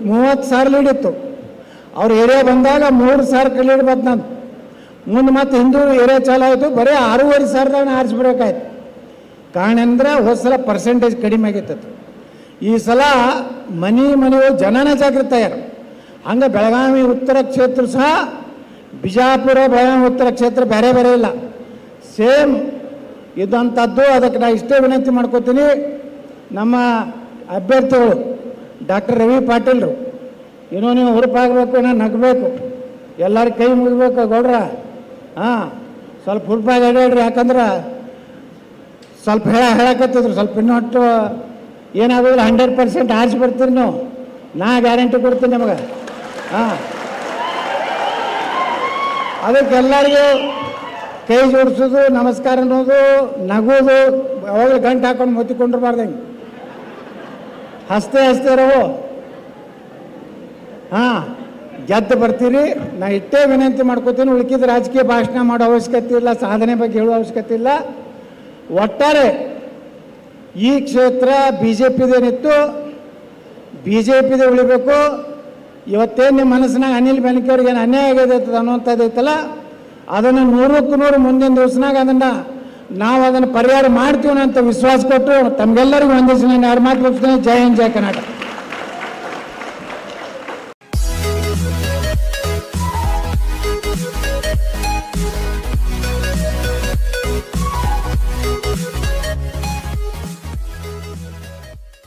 ಮೂವತ್ತು ಸಾವಿರ ಲೀಡ್ ಇತ್ತು ಅವ್ರ ಏರಿಯಾ ಬಂದಾಗ ಮೂರು ಸಾವಿರ ಲೀಡ್ ಬಂತು ನಾನು ಮುಂದೆ ಮತ್ತೆ ಹಿಂದೂ ಏರಿಯಾ ಚಾಲು ಆಯಿತು ಬರೀ ಆರೂವರೆ ಸಾವಿರದಾಗ ಆರಿಸ್ಬಿಡ್ಬೇಕಾಯ್ತು ಕಾರಣ ಅಂದ್ರೆ ಹೋದ ಸಲ ಪರ್ಸೆಂಟೇಜ್ ಕಡಿಮೆ ಆಗಿತ್ತು ಈ ಸಲ ಮನೆ ಮನೆಯು ಜನನ ಜಾಗೃತ ಯಾರು ಹಂಗೆ ಬೆಳಗಾವಿ ಉತ್ತರ ಕ್ಷೇತ್ರ ಸಹ ಬಿಜಾಪುರ ಬೆಳಗಾವಿ ಉತ್ತರ ಕ್ಷೇತ್ರ ಬೇರೆ ಬೇರೆ ಇಲ್ಲ ಸೇಮ್ ಇದಂಥದ್ದು ಅದಕ್ಕೆ ನಾ ಇಷ್ಟೇ ವಿನಂತಿ ಮಾಡ್ಕೋತೀನಿ ನಮ್ಮ ಅಭ್ಯರ್ಥಿಗಳು ಡಾಕ್ಟರ್ ರವಿ ಪಾಟೀಲ್ರು ಏನೋ ನೀವು ಹುರುಪಾಗಬೇಕು ಏನೋ ನಗಬೇಕು ಎಲ್ಲರ ಕೈ ಮುಗಿಬೇಕು ಗೌಡ್ರ ಹಾಂ ಸ್ವಲ್ಪ ಹುರುಪಾಗಿ ಅಡ್ಯಾಡ್ರಿ ಯಾಕಂದ್ರೆ ಸ್ವಲ್ಪ ಹೇಳ ಹೇಳಕತ್ತಿದ್ರು ಸ್ವಲ್ಪ ಇನ್ನೂ ಒಟ್ಟು ಏನಾಗೋದಿಲ್ಲ ಹಂಡ್ರೆಡ್ ಪರ್ಸೆಂಟ್ ಆರಿಸಿ ಬರ್ತೀರಿ ನೀವು ನಾ ಗ್ಯಾರಂಟಿ ಕೊಡ್ತೀನಿ ನಿಮಗೆ ಹಾಂ ಅದಕ್ಕೆ ಎಲ್ಲರಿಗೂ ಕೈ ಜೋಡಿಸೋದು ನಮಸ್ಕಾರ ಅನ್ನೋದು ನಗೋದು ಅವಾಗ ಗಂಟು ಹಾಕೊಂಡು ಮುತ್ತಿಕೊಂಡಿರ್ಬಾರ್ದಂಗೆ ಹಸ್ತೆ ಹಸ್ತೆ ಇರವು ಹಾಂ ಗೆದ್ದು ಬರ್ತೀರಿ ನಾ ಇಟ್ಟೇ ವಿನಂತಿ ಮಾಡ್ಕೋತೀನಿ ಉಳ್ಕಿದ ರಾಜಕೀಯ ಭಾಷಣ ಮಾಡೋ ಅವಶ್ಯಕತೆ ಇಲ್ಲ ಸಾಧನೆ ಬಗ್ಗೆ ಹೇಳೋ ಅವಶ್ಯಕತೆ ಇಲ್ಲ ಒಟ್ಟಾರೆ ಈ ಕ್ಷೇತ್ರ ಬಿ ಜೆ ಪಿದೇನಿತ್ತು ಬಿ ಜೆ ಪಿದೇ ಉಳಿಬೇಕು ಇವತ್ತೇನು ನಿಮ್ಮ ಮನಸ್ಸಿನಾಗ ಅನಿಲ್ ಬೆನಕೆಯವ್ರಿಗೆ ಏನು ಅನ್ಯಾಯ ಆಗಿದೆ ಅನ್ನುವಂಥದ್ದು ಐತಲ್ಲ ಅದನ್ನು ನೂರಕ್ಕೂ ನೂರು ಮುಂದಿನ ದಿವಸನಾಗ ಅದನ್ನು ನಾವು ಅದನ್ನು ಪರಿಹಾರ ಮಾಡ್ತೀವಿ ಅಂತ ವಿಶ್ವಾಸ ಕೊಟ್ಟು ತಮಗೆಲ್ಲರಿಗೂ ಒಂದಿವ್ಸ ನಾನು ಎರಡು ಮಾತು ಮುಗಿಸ್ತೀನಿ ಜೈ ಹಿಂದ್ ಜೈ ಕರ್ನಾಟಕ